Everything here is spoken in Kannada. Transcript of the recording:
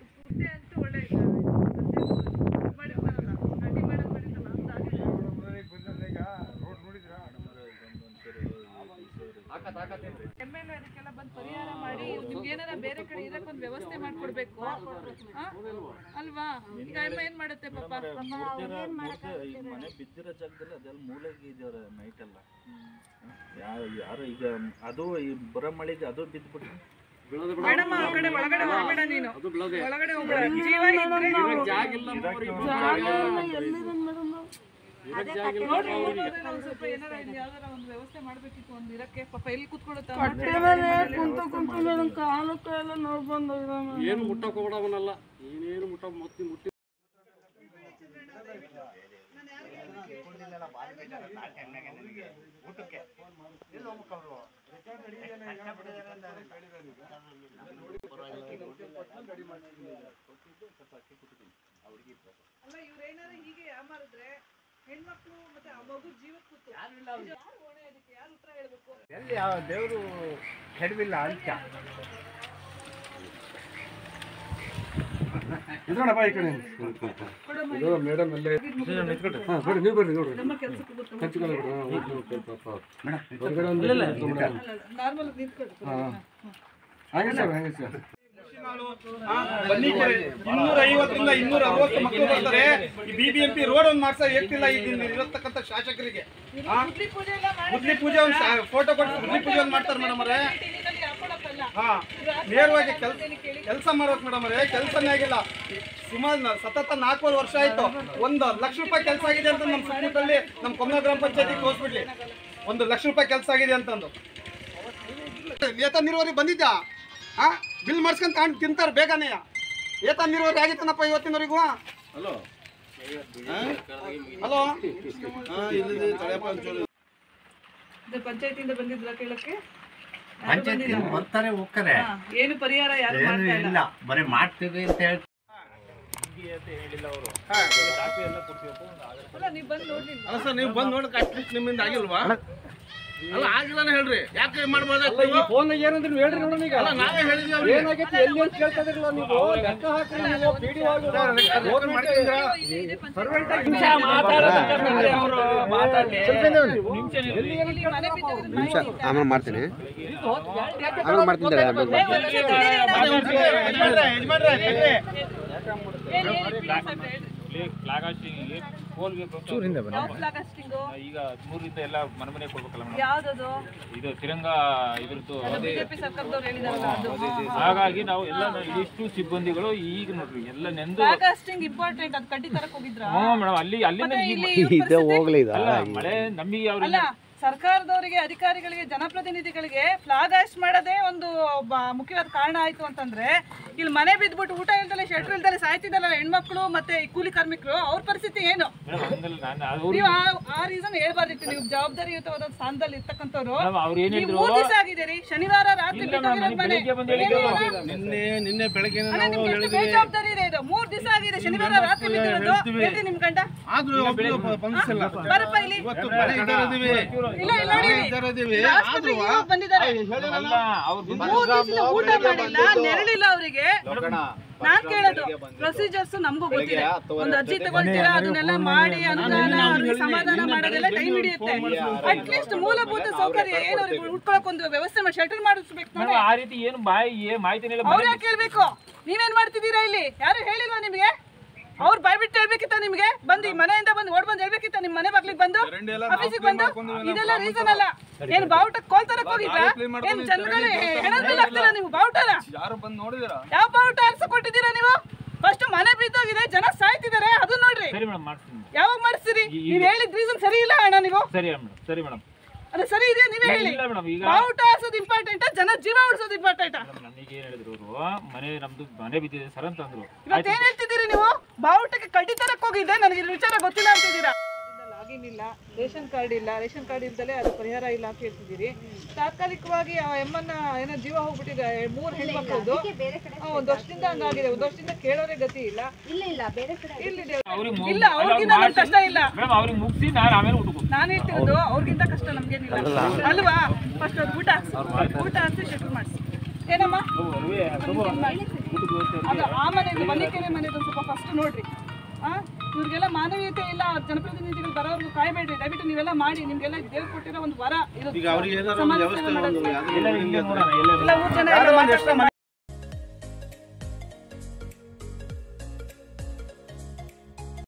ಮುದ್ದೆ ಅಂತೂ ಒಳ್ಳೆ ಇದು ಮಾಡಿರ್ತಾರಲ್ಲ ಅಡ್ಡಿ ಮಾಡಕ್ ಮಾಡಿರ್ತಾರಲ್ಲ ಅಂತ ಆಗಿಲ್ಲ. ಎಮ್ ಎಲ್ ಅದಕ್ಕೆಲ್ಲ ಬಂದು ಪರಿಹಾರ ಮಾಡಿ ನಿಮ್ಗೆ ಏನಾರ ಬೇರೆ ಕಡೆ ಇದಕ್ಕೆ ಒಂದು ವ್ಯವಸ್ಥೆ ಮಾಡ್ಕೊಡ್ಬೇಕು ಆ? ಅಲ್ವಾ ಈಗ ಅಮ್ಮ ಏನ್ ಮಾಡುತ್ತೆ ಪಾಪ ಈಗ ಮನೆ ಬಿದ್ದಿರೋ ಜಾಗದಲ್ಲಿ ಅದೆಲ್ಲ ಮೂಲೆಗೆ ಇದೆಯವ್ರೆ ನೈಟ್ ಎಲ್ಲ ಯಾರು ಯಾರು ಈಗ ಅದು ಈ ಬರೋ ಮಳೆಗೆ ಅದು ಬಿದ್ದುಬಿಟ್ಟು ಮೇಡಮ್ ಆ ಕಡೆ ಒಳಗಡೆ ಹೋಗ್ಬೇಡ ನೀನು ಒಳಗಡೆ ಹೋಗ್ಬೇಡ ಜೀವ ಇದ್ರೆ ನೋಡ್ರಿ ಊರ್ಗ್ ಹೋದ್ರೆ ನಾವು ಸ್ವಲ್ಪ ಏನಾರ ಇಲ್ಲಿ ಯಾವ್ದಾರ ಒಂದು ವ್ಯವಸ್ಥೆ ಮಾಡ್ಬೇಕಿತ್ತು ಒಂದು ಇರಕ್ಕೆ ಪಾಪ ಎಲ್ಲಿ ಕುತ್ಕೊಳ್ಳುತ್ತಾ ಕುಂತು ಕುಂತು ನನ್ನ ಕಾಲು ಕೈಯೆಲ್ಲ ನೋವು ಬಂದೋಗಿದೆ ಏನು ಮುಟ್ಟಕ್ಕೆ ಹೋಗ್ಬಿಡವನಲ್ಲ ಏನೇನು ಮುಟ್ಟ ಮುತ್ತಿ ಮುಟ್ಟಿ ಅಲ್ಲ ಇವ್ರೇನಾರ ಹೀಗೆ ಯಾಮಾರಿದ್ರೆ ಹೆಣ್ಮಕ್ಳು ಮತ್ತೆ ಆ ಮಗು ಜೀವಕ್ಕೆ ಕೂತು ಯಾರು ಹೊಣೆ ಅದಕ್ಕೆ ಯಾರು ಉತ್ತರ ಹೇಳ್ಬೇಕು ಎಲ್ಲಿ ಯಾವ ದೇವರು ಕೆಡವಿಲ್ಲ ಅಂತ ಇದ್ರಣ್ಣಪ್ಪ ಈ ಕಡೆ ಇದು ಮೇಡಮ್ ಎಲ್ಲ ಹಾಂ ಬರ್ರಿ ನೀವು ಬರ್ರಿ ನೋಡ್ರಿ ನಮ್ಮ ಕೆಲ್ಸಕ್ಕೆ ಗೊತ್ತು ಹಂಚ್ಕೊಳ್ಳಿ ಬಿಡ್ರಿ ಹಾಂ, ಹೋಗಿ ಹೋಗಿ ಪಾಪ ಹೊರಗಡೆ ಒಂದು ನಾರ್ಮಲ್ ನಿಂತ್ಕೊಳ್ಳಿ ಹಾಂ ಹಾಗೆ ಸರ್ ಹಾಗೆ ಸರ್ ಬನ್ನಿಕೆರೆ ಇನ್ನೂರ ಐವತ್ತರಿಂದ ಇನ್ನೂರ ಅರವತ್ತು ಮಕ್ಕಳು ಬರ್ತಾರೆ ಈ ಬಿಬಿಎಂಪಿ ರೋಡ್ ಒಂದು ಮಾಡ್ಸ ಹೇಳ್ತಿಲ್ಲ ಈಗ ಇರತಕ್ಕಂಥ ಶಾಸಕರಿಗೆ ಆ? ಗುದ್ಲಿ ಪೂಜೆ ಎಲ್ಲ ಮಾಡಿ ಗುದ್ಲಿ ಪೂಜೆ ಒಂದು ಫೋಟೋ ಕೊಟ್ಟು ಗುದ್ಲಿ ಪೂಜೆ ಒಂದು ಮಾಡ್ತಾರೆ ಮೇಡಮ್ ಅವರೇ ಟಿವಿನಲ್ಲಿ ಹಾಕೊಳಕ್ಕಲ್ಲ ಹಾ ನೇರವಾಗಿ ಕೆಲ್ಸ ಕೆಲಸ ಮಾಡ್ಬೇಕು ಮೇಡಮ್ ಅವರೇ ಕೆಲಸನೇ ಆಗಿಲ್ಲ ಸುಮಾರು ನ- ಸತತ ನಾಲ್ಕೂವರೆ ವರ್ಷ ಆಯ್ತು ಒಂದು ಲಕ್ಷ ರೂಪಾಯಿ ಕೆಲಸ ಆಗಿದೆ ಅಂತ ನಮ್ಮ ಸುತ್ತಮುತ್ತಲ್ಲಿ ನಮ್ಮ ಕೊಮ್ಮನ ಗ್ರಾಮ ಪಂಚಾಯತಿ ತೋರಿಸ್ಬಿಡ್ಲಿ ಒಂದು ಲಕ್ಷ ರೂಪಾಯಿ ಕೆಲಸ ಆಗಿದೆ ಅಂತಂದು ಏತ ನೀರುವರಿ ಬಂದಿದ್ಯಾ ಹಾ ಬಿಲ್ ಮಾಡ್ಸ್ಕೊಂಡ್ ತಗೊಂಡು ತಿಂತಾರೆ ಬೇಗನೆ ಏತ ನೀರುವರಿ ಆಗಿತ್ತನಪ್ಪ ಇವತ್ತಿನವರೆಗೂ ಹಲೋ ಹಲೋ ಇದು ಪಂಚಾಯತಿಯಿಂದ ಬಂದಿದ್ರ ಕೇಳಕ್ಕೆ ಯಾರು ಪಂಚಾಯತ್ ಬಂದಿಲ್ಲ? ಬರ್ತಾರೆ ಹೋಗ್ತಾರೆ ಹಾ, ಏನು ಪರಿಹಾರ ಯಾರು ಏನು ಮಾಡ್ತಾ ಇಲ್ಲ ಇಲ್ಲ ಬರೀ ಮಾಡ್ತೀವಿ ಅಂತ ಹೇಳಿ ಅಲ್ಲ ನೀವು ಬಂದು ನೋಡ್ಲಿಲ್ಲ ಅಲ್ಲ ಸರ್ ನೀವು ಬಂದು ನೋಡಕ್ ಅಟ್ಲೀಸ್ಟ್ ನಿಮ್ಮಿಂದ ಆಗಿಲ್ವಾ ಅಲ್ಲ ಆಗಿಲ್ಲ ಹೇಳ್ರಿ ಯಾಕೆ ಮಾಡ್ಬೋದ ಫೋನ್ ಏನಂದ್ರೆ ನೀವು ಹೇಳ್ರಿ ನೋಡೋಣ ಈಗ ಅಲ್ಲ ನಾವೇ ಹೇಳಿದ್ವಿ ಅವ್ರಿಗೆ. ಏನಾಗೈತಿ ಎಲ್ಲಿ ಅಂತ ಕೇಳ್ತಾ ಇದ್ರಲ್ಲ ನೀವು ಲೆಕ್ಕ ಹಾಕ್ರಿ ನೀವು PDO ಆಗಿ ರೆಕಾರ್ಡ್ ಮಾಡ್ತಿದ್ರ? ಇಲ್ಲಿ ಇದೆ ಪಂಚಾಯತಿ. ಸ್ವಲ್ಪ ಇಲ್ಲಿ ಮನೆ ಬಿದ್ದವ್ರದ್ದು ಮಾಹಿತಿ ಇದೆ. ಆಮೇಲೆ ಮಾಡ್ತೀನಿ ಆಮೇಲೆ ಮಾಡ್ತೀನಿ ತಡಿ, ಆಮೇಲೆ ಮಾಡ್ತೀನಿ. ಒಂದ್ ನಿಮಿಷ ತಡೀರಿ ಅಣ್ಣ. ಯಜಮಾನ್ರೆ, ಯಜಮಾನ್ರೆ, ತಡ್ರಿ. ಹೇಳಿ, ಹೇಳಿ, please ಸಾಹೇಬ್ರೆ, ಹೇಳಿ. ಫ್ಲಾಗ್ ಹಾಸ್ಟಿಂಗಿಗೆ ಪೋಲ್ ಬೇಕು ಯಾವ flag hosting? ಈಗ ಹದಿಮೂರಿಂದ ಎಲ್ಲ ಮನೆ ಮನೆ ಕೊಡ್ಬೇಕಲ್ಲ ಮೇಡಮ್ ಯಾವ್ದದು ಇದು ತಿರಂಗ ಇದ್ರದ್ದು ಬಿಜೆಪಿ ಸರ್ಕಾರದವ್ರು ಹೇಳಿದಾರಲ್ಲ ಅದು ಹಾಗಾಗಿ ನಾವು ಎಲ್ಲ ಇಷ್ಟು ಸಿಬ್ಬಂದಿಗಳು ಈಗ ನೋಡ್ರಿ ಎಲ್ಲ ನೆಂದು ಫ್ಲಾಗ್ ಹಾಸ್ಟಿಂಗ್ ಇಂಪಾರ್ಟೆಂಟ್ ಅದು ಕಡ್ಡಿ ತರಕ್ ಹೋಗಿದ್ರಾ ಹ್ಞೂ ಮೇಡಮ್ ಅಲ್ಲಿ ಅಲ್ಲಿಂದ ಮತ್ತೆ ಈ ಇಲ್ಲಿ ಮ- ಇವ್ರ ಇದೆ ಪರಿಸ್ಥಿತಿ? ಹೋಗ್ಲಿ ಇದು ಅಲ್ಲ ಮಳೆ ನಮಗೆ ಅವ್ರ ಅಲ್ಲ ಸರ್ಕಾರದವರಿಗೆ ಅಧಿಕಾರಿಗಳಿಗೆ ಜನಪ್ರತಿನಿಧಿಗಳಿಗೆ ಫ್ಲಾಗ್ ಹಾಸ್ಟ್ ಮಾಡೋದೇ ಒಂದು ಬ- ಮುಖ್ಯವಾದ ಕಾರಣ ಆಯ್ತು ಅಂತಂದ್ರೆ ಇಲ್ಲಿ ಮನೆ ಬಿದ್ಬಿಟ್ಟು ಊಟ ಇಲ್ದಲೆ ಶೆಟ್ರ್ ಇಲ್ದಲೆ ಸಾಯ್ತಿದ್ದಲ್ಲ ಹೆಣ್ಮಕ್ಳು ಮತ್ತೆ ಈ ಕೂಲಿ ಕಾರ್ಮಿಕರು ಅವ್ರ ಪರಿಸ್ಥಿತಿ ಏನು ಮೇಡಮ್ ಹಂಗಲ್ಲ ನಾನು ಅವ್ರು ನೀವು ಆ- ಆ ರೀಸನ್ ಹೇಳ್ಬಾರ್ದಿತ್ತು ನೀವು ಜವಾಬ್ದಾರಿಯುತವಾದ ಸ್ಥಾನದಲ್ಲಿ ಇರ್ತಕ್ಕಂಥವ್ರು ಮೇಡಮ್ ಅವ್ರು ಏನ್ ನೀವು ಹೇಳಿದ್ರು ಮೂರ್ ದಿವಸ ಆಗಿದ್ದೀರಿ ಶನಿವಾರ ರಾತ್ರಿ ಇಲ್ಲ ಬಿದ್ದೋಗಿರೋದು ಮೇಡಮ್ ಮನೆ. ಬೆಳಿಗ್ಗೆ ಬಂದು ಏನು ಹೇಳಿದ್ರು ಇಲ್ಲ? ನಿನ್ನೆ ನಿನ್ನೆ ಬೆಳಗ್ಗೆ ಅಲ್ಲ, ನಿಮ್ಗೆ ಎಷ್ಟು ಬೇಜವಾಬ್ದಾರಿ ಇದೆ ಇದು ಮೂರ್ ದಿವಸ ಆಗಿದೆ ಶನಿವಾರ ರಾತ್ರಿ ಬಿದ್ದಿರೋದು ಎಲ್ಲಿ ನಿಮ್ ಗಂಡ ಆದ್ರೂ ಒಬ್ರು ಬಂದಿಲ್ಲ ಬರಪ್ಪ ಇಲ್ಲಿ ಇವತ್ತು ಮಳೆ ಇದ್ದಾರದಿವಿ ಇಲ್ಲ ಇಲ್ಲ ನೋಡಿ ಇದ್ದಾರದಿವಿ ಆಸ್ಪತ್ರೆಗೆ ಇವಾಗ ಬಂದಿದ್ದಾರೆ ಅಲ್ಲ ಅವ್ರು ಮೂರ್ ದಿವಸದಿಂದ ಊಟ ಮಾಡಿಲ್ಲ ನೆರಳಿಲ್ಲ ಅವರಿಗೆ ನಾನ್ ಕೇಳೋದು ಪ್ರೊಸೀಜರ್ಸ್ ನಮಗೂ ಗೊತ್ತಿದೆ ಒಂದು ಅರ್ಜಿ ತಗೊಳ್ತೀರಾ ಅದನ್ನೆಲ್ಲ ಮಾಡಿ ಅನುದಾನ ಅವ್ರಿಗೆ ಸಮಾಧಾನ ಮಾಡೋದೆಲ್ಲ ಟೈಮ್ ಹಿಡಿಯುತ್ತೆ ಅಟ್ಲೀಸ್ಟ್ ಮೂಲಭೂತ ಸೌಕರ್ಯ ಏನು ಅವ್ರಿಗೆ ಉಟ್ಕೊಳಕ್ ಒಂದು ವ್ಯವಸ್ಥೆ ಮಾಡಿ ಶೆಟಲ್ ಮಾಡಿಸ್ಬೇಕು ನೋಡಿ ಮೇಡಮ್ ಆ ರೀತಿ ಏನು ಬಾಯಿ ಏ ಮಾಹಿತಿನೇ ಇಲ್ಲ ಅವ್ರ ಯಾಕೆ ಕೇಳ್ಬೇಕು ನೀವೇನ್ ಮಾಡ್ತಿದ್ದೀರಾ ಇಲ್ಲಿ ಯಾರು ಹೇಳಿಲ್ವಾ ನಿಮ್ಗೆ ಅವ್ರು ಬಾಯ್ಬಿಟ್ಟು ಹೇಳ್ಬೇಕಿತ್ತ ನಿಮ್ಗೆ ಬಂದು ಈ ಮನೆಯಿಂದ ಬಂದು ಓಡ್ ಬಂದು ಹೇಳ್ಬೇಕಿತ್ತ ನಿಮ್ ಮನೆ ಬಾಗ್ಲಿಗೆ ಬಂದು ಆಫೀಸಿಗೆ ಬಂದು ಇದೆಲ್ಲ ರೀಸನ್ ಅಲ್ಲ ಏನ್ ಬಾವುಟ ಕೋಲ್ತರಕ್ ಹೋಗಿದ್ರ ಏನ್ ಜನಗಳು ಹೆಣದ ಮೇಲೆ ಹಾಕ್ತೀರಾ ನೀವು ಬಾವುಟನ ಯಾರು ಬಂದು ನೋಡಿದಿರಾ ಯಾವ ಬಾವುಟ ಅರ್ಸ ಕೊಟ್ಟಿದ್ದೀರಾ ನೀವು ಫಸ್ಟ್ ಮನೆ ಬಿದ್ದೋಗಿದೆ ಜನ ಸಾಯ್ತಿದ್ದಾರೆ ಅದು ನೋಡ್ರಿ ಸರಿ ಮೇಡಮ್ ಮಾಡ್ತೀನಿ ಯಾವಾಗ ಮಾಡಿಸ್ತೀರಿ ನೀವ್ ಹೇಳಿದ ರೀಸನ್ ಸರಿ ಇಲ್ಲ ಅಣ್ಣ ನೀವು ಸರಿ ಮೇಡಮ್ ಸರಿ ಮೇಡಮ್ ಅದು ಸರಿ ಇದೆ ನೀವೇ ಹೇಳಿ ಇಲ್ಲ ಮೇಡಮ್ ಈಗ ಬಾವುಟ ಹಾರ್ಸೋದು ಇಂಪಾರ್ಟೆಂಟ್ ಜನ ಜೀವ ಉಳಿಸೋದು ಇಂಪಾರ್ಟೆಂಟ್ ನಮಗೆ ಏನ್ ಹೇಳಿದ್ರು ಅವರು ಮನೆ ನಮ್ದು ಮನೆ ಬಿದ್ದಿದೆ ಸರ್ ಅಂತ ಅಂದ್ರು ಇವತ್ತೇನ್ ಹೇಳ್ತಿದ್ದೀರಿ ನೀವು ಬಾವುಟಕ್ಕೆ ಕಡ್ಡಿ ತರಕ್ ಹೋಗಿದ್ದೆ ನನಗೆ ಇದ್ರ ವಿಚಾರ ಗೊತ್ತಿಲ್ಲ ಅಂತಿದ್ದೀರಾ ಲಾಗಿನ್ ಇಲ್ಲ ರೇಷನ್ ಕಾರ್ಡ್ ಇಲ್ಲ ರೇಷನ್ ಕಾರ್ಡ್ ಇಲ್ದಲೆ ಅದು ಪರಿಹಾರ ಇಲ್ಲ ಅಂತ ಹೇಳ್ತಿದ್ದೀರಿ ತಾತ್ಕಾಲಿಕವಾಗಿ ಆ ಎಮ್ಮನ್ನ ಏನೋ ಜೀವ ಹೋಗ್ಬಿಟ್ಟಿದೆ ಮೂರ್ ಹೆಣ್ಮಕ್ಳದ್ದು ಆ, ಒಂದ್ ವರ್ಷದಿಂದ ಹಂಗಾಗಿದೆ ಒಂದ್ ವರ್ಷದಿಂದ ಕೇಳೋರೇ ಗತಿ ಇಲ್ಲ ಇಲ್ಲ ಇಲ್ಲ ಬೇರೆ ಕಡೆ ಅವ್ರಿಗೆ ಇಲ್ಲ ಅವ್ರಿಗಿಂತ ನಮ್ಗೆ ಕಷ್ಟ ಇಲ್ಲ ಮೇಡಮ್ ಅವ್ರಿಗೆ ಮುಗಿಸಿ ನಾನು ಆಮೇಲೆ ಊಟಕ್ಕೆ ನಾನು ಹೇಳ್ತಿರೋದು ಅವ್ರಿಗಿಂತ ಕಷ್ಟ ನಮ್ಗೇನಿಲ್ಲ ಅಲ್ವಾ ಫಸ್ಟ್ ಅದು ಊಟ ಹಾಕ್ಸಿ ಊಟ ಹಾಕ್ಸಿ ಶೆಟ್ಲ್ ಮಾಡಿಸಿ ಏನಮ್ಮ ಅದು ಆ ಮನೆದು ಮಲ್ಲಿಕೆರೆ ಮನೆದು ಸ್ವಲ್ಪ ಫಸ್ಟ್ ನೋಡ್ರಿ ಆ ಇವ್ರಿಗೆಲ್ಲ ಮಾನವೀಯತೆ ಇಲ್ಲ ಜನಪ್ರತಿನಿಧಿಗಳು ಬರೋರ್ಗು ಕಾಯ್ಬೇಡ್ರಿ ದಯವಿಟ್ಟು ನೀವೆಲ್ಲ ಮಾಡಿ ನಿಮ್ಗೆಲ್ಲ ದೇವ್ರು ಕೊಟ್ಟಿರೋ ಒಂದು ವರ ಇದು ಸಮಾಜ ಸೇವೆ ಮಾಡೋದು. ಇಲ್ಲ ಊರ್ ಜನ ಎಲ್ಲ ಯಾರೋ ಒಂದ್ ಎಷ್ಟೋ ಮನೆ